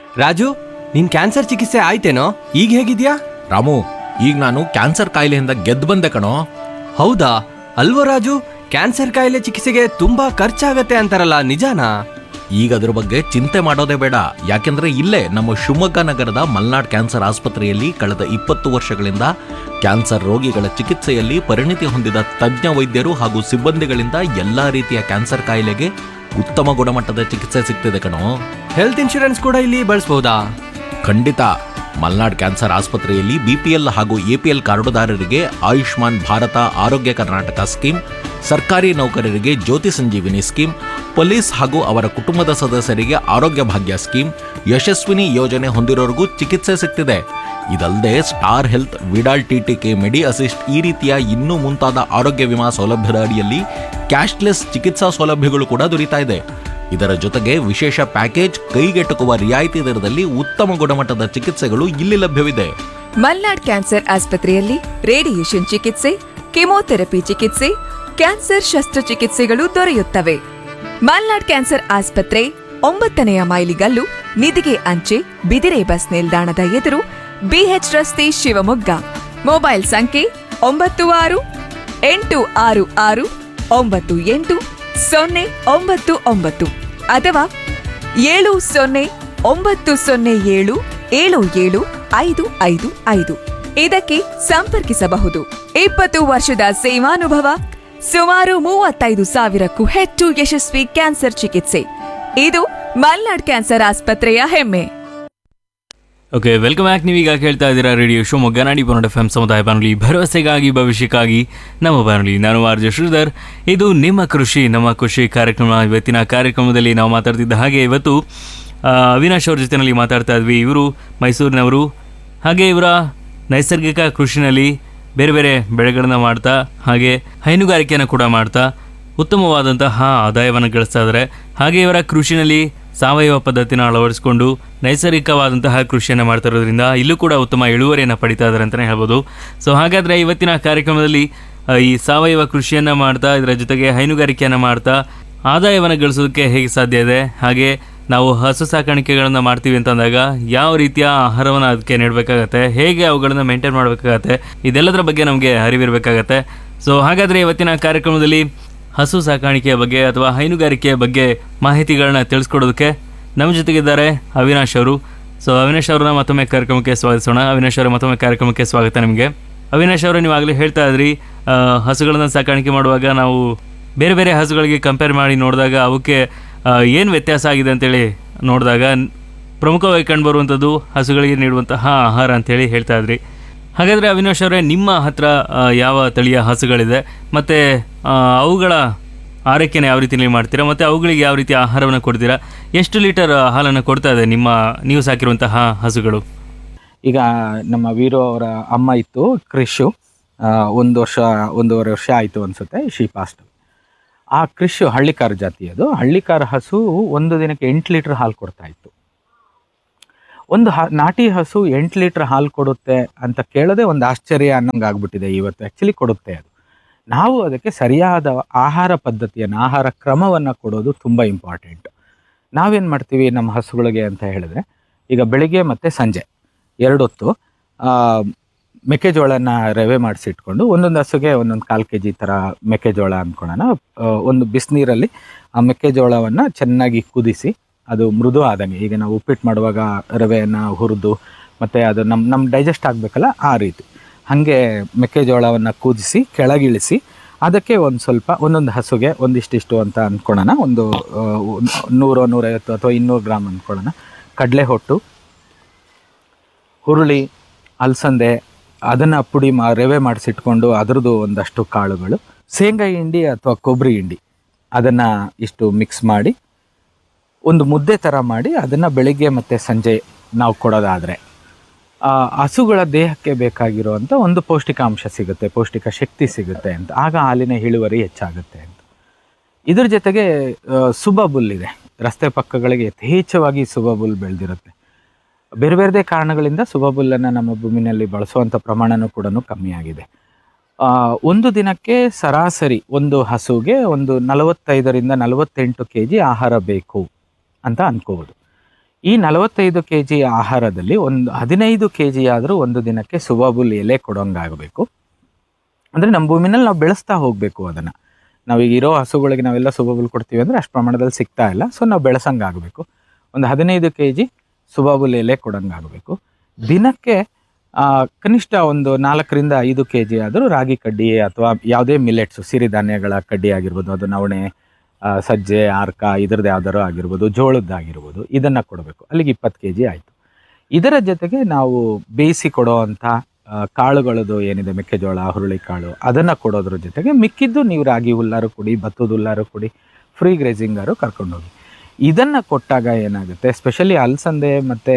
ರಾಜು ನಿನ್ ಕ್ಯಾನ್ಸರ್ ಚಿಕಿತ್ಸೆ ಆಯ್ತೇನೋ ಈಗ ಹೇಗಿದ್ಯಾ ರಾಮು ಈಗ ನಾನು ಕ್ಯಾನ್ಸರ್ ಕಾಯಿಲೆಯಿಂದ ಗೆದ್ದು ಬಂದೆ ಕಣೋ ಹೌದಾ ಅಲ್ವೋ ರಾಜು ಕ್ಯಾನ್ಸರ್ ಕಾಯಿಲೆ ಚಿಕಿತ್ಸೆಗೆ ತುಂಬಾ ಖರ್ಚಾಗತ್ತೆ ಅಂತಾರಲ್ಲ ನಿಜಾನಾ ಈಗ ಅದ್ರ ಬಗ್ಗೆ ಚಿಂತೆ ಮಾಡೋದೇ ಬೇಡ ಯಾಕೆಂದ್ರೆ ಇಲ್ಲೇ ನಮ್ಮ ಶಿವಮೊಗ್ಗ ನಗರದ ಮಲ್ನಾಡ್ ಕ್ಯಾನ್ಸರ್ ಆಸ್ಪತ್ರೆಯಲ್ಲಿ ಕಳೆದ ಇಪ್ಪತ್ತು ವರ್ಷಗಳಿಂದ ಕ್ಯಾನ್ಸರ್ ರೋಗಿಗಳ ಚಿಕಿತ್ಸೆಯಲ್ಲಿ ಪರಿಣಿತಿ ಹೊಂದಿದ ತಜ್ಞ ವೈದ್ಯರು ಹಾಗೂ ಸಿಬ್ಬಂದಿಗಳಿಂದ ಎಲ್ಲಾ ರೀತಿಯ ಕ್ಯಾನ್ಸರ್ ಕಾಯಿಲೆಗೆ ಉತ್ತಮ ಗುಣಮಟ್ಟದ ಚಿಕಿತ್ಸೆ ಸಿಗ್ತಿದೆ ಕಣೋ ಹೆಲ್ತ್ ಇನ್ಶೂರೆನ್ಸ್ ಕೂಡ ಇಲ್ಲಿ ಬಳಸ್ಬೋದಾ ಖಂಡಿತ ಮಲ್ನಾಡ್ ಕ್ಯಾನ್ಸರ್ ಆಸ್ಪತ್ರೆಯಲ್ಲಿ ಬಿಪಿಎಲ್ ಹಾಗೂ ಎಪಿಎಲ್ ಕಾರ್ಡುದಾರರಿಗೆ ಆಯುಷ್ಮಾನ್ ಭಾರತ ಆರೋಗ್ಯ ಕರ್ನಾಟಕ ಸ್ಕೀಮ್ ಸರ್ಕಾರಿ ನೌಕರರಿಗೆ ಜ್ಯೋತಿ ಸಂಜೀವಿನಿ ಸ್ಕೀಮ್ ಪೊಲೀಸ್ ಹಾಗೂ ಅವರ ಕುಟುಂಬದ ಸದಸ್ಯರಿಗೆ ಆರೋಗ್ಯ ಭಾಗ್ಯ ಸ್ಕೀಮ್ ಯಶಸ್ವಿನಿ ಯೋಜನೆ ಹೊಂದಿರೋರಿಗೂ ಚಿಕಿತ್ಸೆ ಸಿಗ್ತಿದೆ ಇದಲ್ಲದೆ Star Health Vidal TTK Medi Assist ಈ ರೀತಿಯ ಇನ್ನೂ ಮುಂತಾದ ಆರೋಗ್ಯ ವಿಮಾ ಸೌಲಭ್ಯದ ಅಡಿಯಲ್ಲಿ ಕ್ಯಾಶ್ಲೆಸ್ ಚಿಕಿತ್ಸಾ ಸೌಲಭ್ಯಗಳು ಕೂಡ ದೊರೀತಾ ಇದೆ ಇದರ ಜೊತೆಗೆ ವಿಶೇಷ ಪ್ಯಾಕೇಜ್ ಕೈಗೆಟುಕುವ ರಿಯಾಯಿತಿ ದರದಲ್ಲಿ ಉತ್ತಮ ಗುಣಮಟ್ಟದ ಚಿಕಿತ್ಸೆಗಳು ಇಲ್ಲಿ ಲಭ್ಯವಿದೆ ಮಲ್ನಾಡ್ ಕ್ಯಾನ್ಸರ್ ಆಸ್ಪತ್ರೆಯಲ್ಲಿ ರೇಡಿಯೇಷನ್ ಚಿಕಿತ್ಸೆ ಕೆಮೊಥೆರಪಿ ಚಿಕಿತ್ಸೆ ಕ್ಯಾನ್ಸರ್ ಶಸ್ತ್ರಚಿಕಿತ್ಸೆಗಳು ದೊರೆಯುತ್ತವೆ ಮಲ್ನಾಡ್ ಕ್ಯಾನ್ಸರ್ ಆಸ್ಪತ್ರೆ ಒಂಬತ್ತನೆಯ ಮೈಲಿಗಲ್ಲು ನಿಧಿಗೆ ಅಂಚೆ ಬಿದಿರೆ ಬಸ್ ನಿಲ್ದಾಣದ ಎದುರು ಬಿಎಚ್ ರಸ್ತೆ ಶಿವಮೊಗ್ಗ ಮೊಬೈಲ್ ಸಂಖ್ಯೆ ಒಂಬತ್ತು ಆರು ಎಂಟು ಆರು ಆರು ಒಂಬತ್ತು ಎಂಟು ಸೊನ್ನೆ ಒಂಬತ್ತು ಒಂಬತ್ತು ಅಥವಾ ಏಳು ಸೊನ್ನೆ ಒಂಬತ್ತು ಸೊನ್ನೆ ಏಳು ಏಳು ಏಳು ಐದು ಐದು ಐದು ಇದಕ್ಕೆ ಸಂಪರ್ಕಿಸಬಹುದು ಇಪ್ಪತ್ತು ವರ್ಷದ ಸೇವಾನುಭವ ಸುಮಾರು ಮೂವತ್ತೈದು ಸಾವಿರಕ್ಕೂ ಹೆಚ್ಚು ಯಶಸ್ವಿ ಕ್ಯಾನ್ಸರ್ ಚಿಕಿತ್ಸೆ ಇದು ಮಲ್ನಾಡ್ ಕ್ಯಾನ್ಸರ್ ಆಸ್ಪತ್ರೆಯ ಹೆಮ್ಮೆ ಓಕೆ ವೆಲ್ಕಮ್ ಬ್ಯಾಕ್ ನೀವೀಗ ಕೇಳ್ತಾ ಇದ್ದೀರಾ ರೇಡಿಯೋ ಶಿವಮೊಗ್ಗ ನಾಡಿ ಪನ್ನಡ ಎಫ್ ಎಂ ಸಮುದಾಯ ಬಾನುಲಿ ಭರವಸೆಗಾಗಿ ಭವಿಷ್ಯಕ್ಕಾಗಿ ನಮ್ಮ ಬಾನುಲಿ ನಾನು ಆರ್ ಜೆ ಶ್ರೀಧರ್ ಇದು ನಿಮ್ಮ ಕೃಷಿ ನಮ್ಮ ಕೃಷಿ ಕಾರ್ಯಕ್ರಮ ಇವತ್ತಿನ ಕಾರ್ಯಕ್ರಮದಲ್ಲಿ ನಾವು ಮಾತಾಡ್ತಿದ್ದ ಹಾಗೆ ಇವತ್ತು ಆ, ಅವಿನಾಶ್ ಅವ್ರ ಜೊತೆನಲ್ಲಿ ಮಾತಾಡ್ತಾ ಇದ್ವಿ ಇವರು ಮೈಸೂರಿನವರು ಹಾಗೆ ಇವರ ನೈಸರ್ಗಿಕ ಕೃಷಿನಲ್ಲಿ ಬೇರೆ ಬೇರೆ ಬೆಳೆಗಳನ್ನ ಮಾಡ್ತಾ ಹಾಗೆ ಹೈನುಗಾರಿಕೆಯನ್ನು ಕೂಡ ಮಾಡ್ತಾ ಉತ್ತಮವಾದಂತಹ ಆದಾಯವನ್ನು ಗಳಿಸ್ತಾ ಇದ್ದಾರೆ ಹಾಗೆ ಇವರ ಕೃಷಿನಲ್ಲಿ ಸಾವಯವ ಪದ್ಧತಿನ ಅಳವಡಿಸಿಕೊಂಡು ನೈಸರ್ಗಿಕವಾದಂತಹ ಕೃಷಿಯನ್ನು ಮಾಡ್ತಾ ಇರೋದ್ರಿಂದ ಇಲ್ಲೂ ಕೂಡ ಉತ್ತಮ ಇಳುವರಿಯನ್ನು ಪಡಿತಾ ಇದ್ದಾರೆ ಅಂತಲೇ ಹೇಳ್ಬೋದು ಸೊ ಹಾಗಾದರೆ ಇವತ್ತಿನ ಕಾರ್ಯಕ್ರಮದಲ್ಲಿ ಆ, ಈ ಸಾವಯವ ಕೃಷಿಯನ್ನು ಮಾಡ್ತಾ ಇದರ ಜೊತೆಗೆ ಹೈನುಗಾರಿಕೆಯನ್ನು ಮಾಡ್ತಾ ಆದಾಯವನ್ನು ಗಳಿಸೋದಕ್ಕೆ ಹೇಗೆ ಸಾಧ್ಯ ಇದೆ ಹಾಗೆ ನಾವು ಹಸು ಸಾಕಾಣಿಕೆಗಳನ್ನು ಮಾಡ್ತೀವಿ ಅಂತಂದಾಗ ಯಾವ ರೀತಿಯ ಆಹಾರವನ್ನು ಅದಕ್ಕೆ ನೀಡಬೇಕಾಗತ್ತೆ ಹೇಗೆ ಅವುಗಳನ್ನು ಮೇಂಟೈನ್ ಮಾಡಬೇಕಾಗತ್ತೆ ಇದೆಲ್ಲದರ ಬಗ್ಗೆ ನಮಗೆ ಅರಿವಿರಬೇಕಾಗತ್ತೆ ಸೊ ಹಾಗಾದರೆ ಇವತ್ತಿನ ಕಾರ್ಯಕ್ರಮದಲ್ಲಿ ಹಸು ಸಾಕಾಣಿಕೆಯ ಬಗ್ಗೆ ಅಥವಾ ಹೈನುಗಾರಿಕೆಯ ಬಗ್ಗೆ ಮಾಹಿತಿಗಳನ್ನ ತಿಳಿಸ್ಕೊಡೋದಕ್ಕೆ ನಮ್ಮ ಜೊತೆಗಿದ್ದಾರೆ ಅವಿನಾಶ್ ಅವರು ಸೊ ಅವಿನಾಶ್ ಅವರನ್ನ ಮತ್ತೊಮ್ಮೆ ಕಾರ್ಯಕ್ರಮಕ್ಕೆ ಸ್ವಾಗತಿಸೋಣ ಅವಿನಾಶ್ ಅವರ ಮತ್ತೊಮ್ಮೆ ಕಾರ್ಯಕ್ರಮಕ್ಕೆ ಸ್ವಾಗತ ನಿಮಗೆ ಅವಿನಾಶ್ ಅವರು ನೀವು ಆಗಲೇ ಹೇಳ್ತಾ ಇದ್ರಿ ಆ, ಹಸುಗಳನ್ನ ಸಾಕಾಣಿಕೆ ಮಾಡುವಾಗ ನಾವು ಬೇರೆ ಬೇರೆ ಹಸುಗಳಿಗೆ ಕಂಪೇರ್ ಮಾಡಿ ನೋಡಿದಾಗ ಅವಕ್ಕೆ ಏನು ವ್ಯತ್ಯಾಸ ಆಗಿದೆ ಅಂತೇಳಿ ನೋಡಿದಾಗ ಪ್ರಮುಖವಾಗಿ ಕಂಡುಬರುವಂಥದ್ದು ಹಸುಗಳಿಗೆ ನೀಡುವಂತಹ ಆಹಾರ ಅಂತೇಳಿ ಹೇಳ್ತಾ ಇದ್ರಿ ಹಾಗಾದರೆ ಅವಿನಾಶ್ ಅವರೇ ನಿಮ್ಮ ಹತ್ರ ಆ, ಯಾವ ತಳಿಯ ಹಸುಗಳಿದೆ ಮತ್ತು ಅವುಗಳ ಆರೈಕೆನ ಯಾವ ರೀತಿಯಲ್ಲಿ ಮಾಡ್ತೀರಾ ಮತ್ತು ಅವುಗಳಿಗೆ ಯಾವ ರೀತಿಯ ಆಹಾರವನ್ನು ಕೊಡ್ತೀರಾ ಎಷ್ಟು ಲೀಟರ್ ಹಾಲನ್ನು ಕೊಡ್ತಾ ಇದೆ ನಿಮ್ಮ ನೀವು ಸಾಕಿರುವಂತಹ ಹಸುಗಳು ಈಗ ನಮ್ಮ ವೀರು ಅವರ ಅಮ್ಮ ಇತ್ತು ಕ್ರಿಶು ಆ, ಒಂದು ವರ್ಷ ಒಂದೂವರೆ ವರ್ಷ ಆಯಿತು ಅನಿಸುತ್ತೆ ಶಿ ಪಾಸ್ಟ್ ಆ ಕ್ರಿಶು ಹಳ್ಳಿಕಾರ ಜಾತಿ ಅದು ಹಳ್ಳಿಕಾರ ಹಸು ಒಂದು ದಿನಕ್ಕೆ ಎಂಟು ಲೀಟ್ರ್ ಹಾಲು ಕೊಡ್ತಾ ಇತ್ತು ಒಂದು ಹ ನಾಟಿ ಹಸು ಎಂಟು ಲೀಟ್ರ್ ಹಾಲು ಕೊಡುತ್ತೆ ಅಂತ ಕೇಳೋದೇ ಒಂದು ಆಶ್ಚರ್ಯ ಅನ್ನೋಂಗೆ ಆಗ್ಬಿಟ್ಟಿದೆ ಇವತ್ತು ಆ್ಯಕ್ಚುಲಿ ಕೊಡುತ್ತೆ ಅದು ನಾವು ಅದಕ್ಕೆ ಸರಿಯಾದ ಆಹಾರ ಪದ್ಧತಿಯನ್ನು ಆಹಾರ ಕ್ರಮವನ್ನು ಕೊಡೋದು ತುಂಬ ಇಂಪಾರ್ಟೆಂಟ್ ನಾವೇನು ಮಾಡ್ತೀವಿ ನಮ್ಮ ಹಸುಗಳಿಗೆ ಅಂತ ಹೇಳಿದ್ರೆ ಈಗ ಬೆಳಿಗ್ಗೆ ಮತ್ತು ಸಂಜೆ ಎರಡೊತ್ತು ಆ, ಮೆಕ್ಕೆಜೋಳನ ರವೆ ಮಾಡಿಸಿಟ್ಕೊಂಡು ಒಂದೊಂದು ಹಸುಗೆ ಒಂದೊಂದು ಕಾಲು ಕೆ ಜಿ ಥರ ಮೆಕ್ಕೆಜೋಳ ಅಂದ್ಕೊಳ್ಳೋಣ ಆ, ಒಂದು ಬಿಸಿನೀರಲ್ಲಿ ಆ ಮೆಕ್ಕೆಜೋಳವನ್ನು ಚೆನ್ನಾಗಿ ಕುದಿಸಿ ಅದು ಮೃದು ಆದಂಗೆ ಈಗ ನಾವು ಉಪ್ಪಿಟ್ಟು ಮಾಡುವಾಗ ರವೆಯನ್ನು ಹುರಿದು ಮತ್ತು ಅದು ನಮ್ಮ ನಮ್ಮ ಡೈಜೆಸ್ಟ್ ಆಗಬೇಕಲ್ಲ ಆ ರೀತಿ ಹಾಗೆ ಮೆಕ್ಕೆಜೋಳವನ್ನು ಕುದಿಸಿ ಕೆಳಗಿಳಿಸಿ ಅದಕ್ಕೆ ಒಂದು ಸ್ವಲ್ಪ ಒಂದೊಂದು ಹಸುಗೆ ಒಂದಿಷ್ಟಿಷ್ಟು ಅಂತ ಅಂದ್ಕೊಳ್ಳೋಣ ಒಂದು ಆ, ಒಂದು ನೂರು ನೂರೈವತ್ತು ಅಥವಾ ಇನ್ನೂರು ಗ್ರಾಮ್ ಅಂದ್ಕೊಳ್ಳೋಣ ಕಡಲೆ ಹೊಟ್ಟು ಹುರುಳಿ ಅಲಸಂದೆ ಅದನ್ನು ಪುಡಿ ಮಾ ರವೆ ಮಾಡಿಸಿಟ್ಕೊಂಡು ಅದರದ್ದು ಒಂದಷ್ಟು ಕಾಳುಗಳು ಶೇಂಗಾ ಹಿಂಡಿ ಅಥವಾ ಕೊಬ್ಬರಿ ಹಿಂಡಿ ಅದನ್ನು ಇಷ್ಟು ಮಿಕ್ಸ್ ಮಾಡಿ ಒಂದು ಮುದ್ದೆ ಥರ ಮಾಡಿ ಅದನ್ನು ಬೆಳಿಗ್ಗೆ ಮತ್ತು ಸಂಜೆ ನಾವು ಕೊಡೋದಾದರೆ ಆ, ಹಸುಗಳ ದೇಹಕ್ಕೆ ಬೇಕಾಗಿರುವಂಥ ಒಂದು ಪೌಷ್ಟಿಕಾಂಶ ಸಿಗುತ್ತೆ ಪೌಷ್ಟಿಕ ಶಕ್ತಿ ಸಿಗುತ್ತೆ ಅಂತ ಆಗ ಹಾಲಿನ ಇಳುವರಿ ಹೆಚ್ಚಾಗುತ್ತೆ ಅಂತ ಇದ್ರ ಜೊತೆಗೆ ಆ, ಸುಬಬುಲ್ ಇದೆ ರಸ್ತೆ ಪಕ್ಕಗಳಿಗೆ ಯಥೇಚ್ಛವಾಗಿ ಸುಬಬುಲ್ ಬೆಳೆದಿರುತ್ತೆ ಬೇರೆ ಬೇರೆದೇ ಕಾರಣಗಳಿಂದ ಸುಬಬುಲ್ಲನ್ನು ನಮ್ಮ ಭೂಮಿನಲ್ಲಿ ಬಳಸುವಂಥ ಪ್ರಮಾಣನೂ ಕೂಡ ಕಮ್ಮಿಯಾಗಿದೆ ಆ, ಒಂದು ದಿನಕ್ಕೆ ಸರಾಸರಿ ಒಂದು ಹಸುಗೆ ಒಂದು ನಲವತ್ತೈದರಿಂದ ನಲವತ್ತೆಂಟು ಕೆ ಜಿ ಆಹಾರ ಬೇಕು ಅಂತ ಅನ್ಕೋಬೋದು ಈ ನಲವತ್ತೈದು ಕೆ ಜಿ ಆಹಾರದಲ್ಲಿ ಒಂದು ಹದಿನೈದು ಕೆ ಜಿ ಆದರೂ ಒಂದು ದಿನಕ್ಕೆ ಸುಬಾಬುಲ್ ಎಲೆ ಕೊಡೋಂಗಾಗಬೇಕು ಅಂದರೆ ನಮ್ಮ ಭೂಮಿನಲ್ಲಿ ನಾವು ಬೆಳೆಸ್ತಾ ಹೋಗಬೇಕು ಅದನ್ನು ನಾವೀಗ ಇರೋ ಹಸುಗಳಿಗೆ ನಾವೆಲ್ಲ ಸುಬಾಬುಲ್ ಕೊಡ್ತೀವಿ ಅಂದರೆ ಅಷ್ಟು ಪ್ರಮಾಣದಲ್ಲಿ ಸಿಗ್ತಾ ಇಲ್ಲ ಸೊ ನಾವು ಬೆಳೆಸಂಗಾಗಬೇಕು ಒಂದು ಹದಿನೈದು ಕೆ ಜಿ ಸುಬಾಬುಲ್ ಎಲೆ ಕೊಡೋಂಗಾಗಬೇಕು ದಿನಕ್ಕೆ ಆ, ಕನಿಷ್ಠ ಒಂದು ನಾಲ್ಕರಿಂದ ಐದು ಕೆ ಜಿ ಆದರೂ ರಾಗಿ ಕಡ್ಡಿ ಅಥವಾ ಯಾವುದೇ ಮಿಲೆಟ್ಸು ಸಿರಿಧಾನ್ಯಗಳ ಕಡ್ಡಿ ಆಗಿರ್ಬೋದು ಅದು ನವಣೆ ಆ, ಸಜ್ಜೆ ಆರ್ಕ ಇದ್ರದ್ದು ಯಾವ್ದಾರು ಆಗಿರ್ಬೋದು ಜೋಳದ್ದಾಗಿರ್ಬೋದು ಇದನ್ನು ಕೊಡಬೇಕು ಅಲ್ಲಿಗೆ ಇಪ್ಪತ್ತು ಕೆ ಜಿ ಆಯಿತು ಇದರ ಜೊತೆಗೆ ನಾವು ಬೇಯಿಸಿ ಕೊಡೋ ಅಂಥ ಆ, ಕಾಳುಗಳದು ಏನಿದೆ ಮೆಕ್ಕೆಜೋಳ ಹುರುಳಿಕಾಳು ಅದನ್ನು ಕೊಡೋದ್ರ ಜೊತೆಗೆ ಮಿಕ್ಕಿದ್ದು ನೀವು ರಾಗಿ ಹುಲ್ಲಾರು ಕೊಡಿ ಭತ್ತದ ಹುಲ್ಲಾರು ಕೊಡಿ ಫ್ರೀ ಗ್ರೇಸಿಂಗಾರು ಕರ್ಕೊಂಡೋಗಿ ಇದನ್ನು ಕೊಟ್ಟಾಗ ಏನಾಗುತ್ತೆ ಸ್ಪೆಷಲಿ ಅಲಸಂದೆ ಮತ್ತು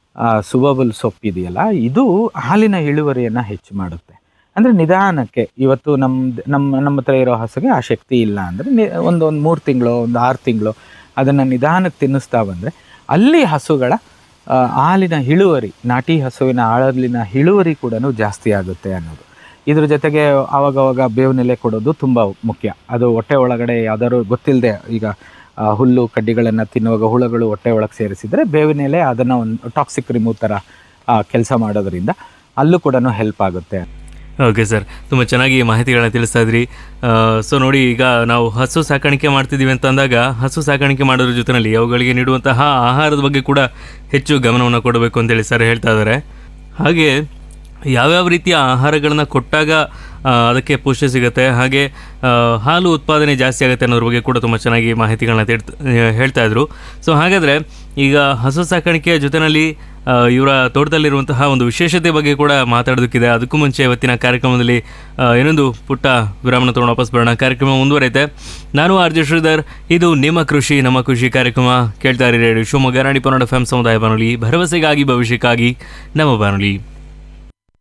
ಸುಬಬಲ್ ಸೊಪ್ಪಿದೆಯಲ್ಲ ಇದು ಹಾಲಿನ ಇಳುವರಿಯನ್ನು ಹೆಚ್ಚು ಮಾಡುತ್ತೆ ಅಂದರೆ ನಿಧಾನಕ್ಕೆ ಇವತ್ತು ನಮ್ಮ ನಮ್ಮ ನಮ್ಮ ಹತ್ರ ಇರೋ ಹಸುಗೆ ಆ ಶಕ್ತಿ ಇಲ್ಲ ಅಂದರೆ ಒಂದು ಒಂದು ಮೂರು ತಿಂಗಳು ಒಂದು ಆರು ತಿಂಗಳು ಅದನ್ನು ನಿಧಾನಕ್ಕೆ ತಿನ್ನಿಸ್ತಾ ಬಂದರೆ ಅಲ್ಲಿ ಹಸುಗಳ ಆ, ಹಾಲಿನ ಇಳುವರಿ ನಾಟಿ ಹಸುವಿನ ಹಾಲಿನ ಇಳುವರಿ ಕೂಡ ಜಾಸ್ತಿ ಆಗುತ್ತೆ ಅನ್ನೋದು ಇದ್ರ ಜೊತೆಗೆ ಆವಾಗವಾಗ ಬೇವಿನೆಲೆ ಕೊಡೋದು ತುಂಬ ಮುಖ್ಯ ಅದು ಹೊಟ್ಟೆ ಒಳಗಡೆ ಯಾವ್ದಾದ್ರು ಗೊತ್ತಿಲ್ಲದೆ ಈಗ ಆ, ಹುಲ್ಲು ಕಡ್ಡಿಗಳನ್ನು ತಿನ್ನುವಾಗ ಹುಳುಗಳು ಹೊಟ್ಟೆ ಒಳಗೆ ಸೇರಿಸಿದರೆ ಬೇವಿನೆಲೆ ಅದನ್ನು ಒಂದು ಟಾಕ್ಸಿಕ್ ರಿಮೂವ್ ಥರ ಕೆಲಸ ಮಾಡೋದ್ರಿಂದ ಅಲ್ಲೂ ಕೂಡ ಹೆಲ್ಪ್ ಆಗುತ್ತೆ ಓಕೆ ಸರ್ ತುಂಬ ಚೆನ್ನಾಗಿ ಮಾಹಿತಿಗಳನ್ನ ತಿಳಿಸ್ತಾ ಇದ್ರಿ ಸೊ ನೋಡಿ ಈಗ ನಾವು ಹಸು ಸಾಕಾಣಿಕೆ ಮಾಡ್ತಿದ್ದೀವಿ ಅಂತ ಅಂದಾಗ ಹಸು ಸಾಕಾಣಿಕೆ ಮಾಡೋದ್ರ ಜೊತೆಯಲ್ಲಿ ಅವುಗಳಿಗೆ ನೀಡುವಂತಹ ಆಹಾರದ ಬಗ್ಗೆ ಕೂಡ ಹೆಚ್ಚು ಗಮನವನ್ನು ಕೊಡಬೇಕು ಅಂತೇಳಿ ಸರ್ ಹೇಳ್ತಾ ಇದ್ದಾರೆ ಹಾಗೆ ಯಾವ್ಯಾವ ರೀತಿಯ ಆಹಾರಗಳನ್ನ ಕೊಟ್ಟಾಗ ಆ, ಅದಕ್ಕೆ ಪುಷ್ಟಿ ಸಿಗುತ್ತೆ ಹಾಗೆ ಆ, ಹಾಲು ಉತ್ಪಾದನೆ ಜಾಸ್ತಿ ಆಗುತ್ತೆ ಅನ್ನೋದ್ರ ಬಗ್ಗೆ ಕೂಡ ತುಂಬ ಚೆನ್ನಾಗಿ ಮಾಹಿತಿಗಳನ್ನ ತಿಳ್ತ ಹೇಳ್ತಾ ಇದ್ರು ಸೊ ಹಾಗಾದರೆ ಈಗ ಹಸು ಸಾಕಾಣಿಕೆಯ ಜೊತೆಯಲ್ಲಿ ಆ, ಇವರ ತೋಟದಲ್ಲಿರುವಂತಹ ಒಂದು ವಿಶೇಷತೆ ಬಗ್ಗೆ ಕೂಡ ಮಾತಾಡೋದಕ್ಕಿದೆ ಅದಕ್ಕೂ ಮುಂಚೆ ಇವತ್ತಿನ ಕಾರ್ಯಕ್ರಮದಲ್ಲಿ ಆ, ಇನ್ನೊಂದು ಪುಟ್ಟ ವಿರಾಮನ ತೊಗೊಂಡು ವಾಪಸ್ ಬರೋಣ ಕಾರ್ಯಕ್ರಮ ಮುಂದುವರೈತೆ ನಾನು ಆರ್ ಜೆ ಶ್ರೀಧರ್ ಇದು ನಿಮ್ಮ ಕೃಷಿ ನಮ್ಮ ಕೃಷಿ ಕಾರ್ಯಕ್ರಮ ಕೇಳ್ತಾ ಇರಿ ರೇಡಿಯೋ ಶಿವಮೊಗ್ಗ ರಾಣಿ ಪನ್ನಡ ಎಫ್ ಸಮುದಾಯ ಬಾನುಲಿ ಭರವಸೆಗಾಗಿ ಭವಿಷ್ಯಕ್ಕಾಗಿ ನಮ್ಮ ಬಾನುಲಿ